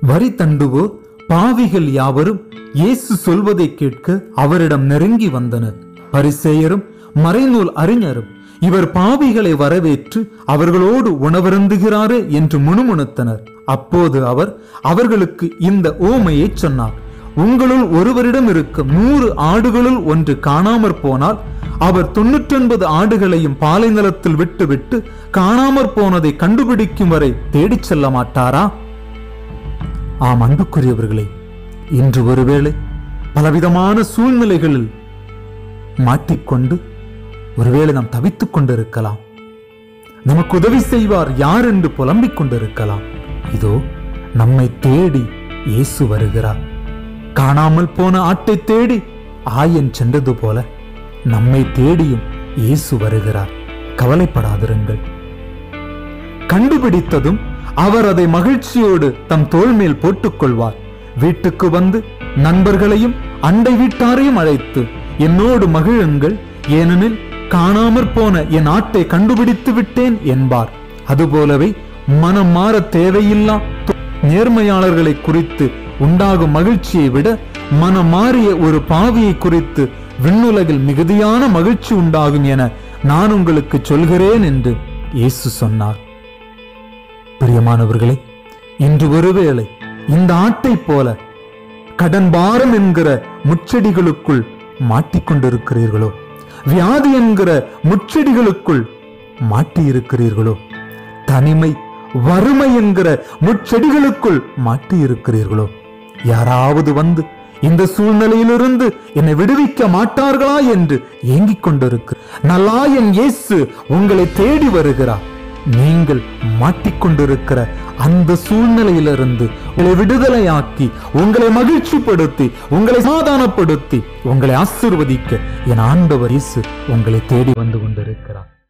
வரி தண்டுவோர் பாவிகள் யாவரும் இயேசு சொல்வதை கேட்க அவரிடம் நெருங்கி வந்தனர் பரிசேயரும் மறைநூல் அறிஞரும் இவர் பாவிகளை வரவேற்று அவர்களோடு உணவருந்துகிறாரே என்று முணுமுணுத்தனர் அப்போது அவர் அவர்களுக்கு இந்த ஓமையை சொன்னார் உங்களுள் ஒருவரிடம் இருக்கும் நூறு ஆடுகளுள் ஒன்று காணாமற் போனால் அவர் தொன்னூற்றொன்பது ஆடுகளையும் பாலை நிலத்தில் விட்டுவிட்டு காணாமற் போனதை கண்டுபிடிக்கும் வரை தேடிச் செல்ல மாட்டாரா ஆம் அன்புக்குரியவர்களே இன்று ஒருவேளை பலவிதமான சூழ்நிலைகளில் மாட்டிக்கொண்டு ஒருவேளை நாம் தவித்துக் கொண்டிருக்கலாம் நமக்கு உதவி செய்வார் யார் என்று புலம்பிக் கொண்டிருக்கலாம் இதோ நம்மை தேடி இயேசு வருகிறார் காணாமல் போன ஆட்டை தேடி ஆயன் சென்றது போல நம்மை தேடியும் இயேசு வருகிறார் கவலைப்படாதிருங்கள் கண்டுபிடித்ததும் அவர் அதை மகிழ்ச்சியோடு தம் தோள் மேல் போட்டுக் கொள்வார் வீட்டுக்கு வந்து நண்பர்களையும் அண்டை வீட்டாரையும் அழைத்து என்னோடு மகிழுங்கள் ஏனெனில் காணாமற் போன என் ஆட்டை கண்டுபிடித்து விட்டேன் என்பார் அதுபோலவே மனம் மாற தேவையில்லா நேர்மையாளர்களை குறித்து உண்டாகும் மகிழ்ச்சியை விட மனம் மாறிய ஒரு பாவியை குறித்து விண்ணுலகில் மிகுதியான மகிழ்ச்சி உண்டாகும் என நான் உங்களுக்கு சொல்கிறேன் என்று இயேசு சொன்னார் பிரியமானவர்களே இன்று ஒருவேளை இந்த ஆட்டை போல கடன் பாரம் என்கிற முச்செடிகளுக்குள் மாட்டிக்கொண்டிருக்கிறீர்களோ வியாதி என்கிற முச்செடிகளுக்குள் மாட்டியிருக்கிறீர்களோ தனிமை வறுமை என்கிற முச்செடிகளுக்குள் மாட்டியிருக்கிறீர்களோ யாராவது வந்து இந்த சூழ்நிலையிலிருந்து என்னை விடுவிக்க மாட்டார்களா என்று ஏங்கிக் கொண்டிருக்கு நல்லாயன் இயேசு உங்களை தேடி வருகிறார் நீங்கள் மாட்டிக்கொண்டிருக்கிற அந்த சூழ்நிலையிலிருந்து உங்களை விடுதலையாக்கி உங்களை மகிழ்ச்சிப்படுத்தி உங்களை சமாதானப்படுத்தி உங்களை ஆசிர்வதிக்க என் ஆண்டவர் இயேசு உங்களை தேடி வந்து கொண்டிருக்கிறார்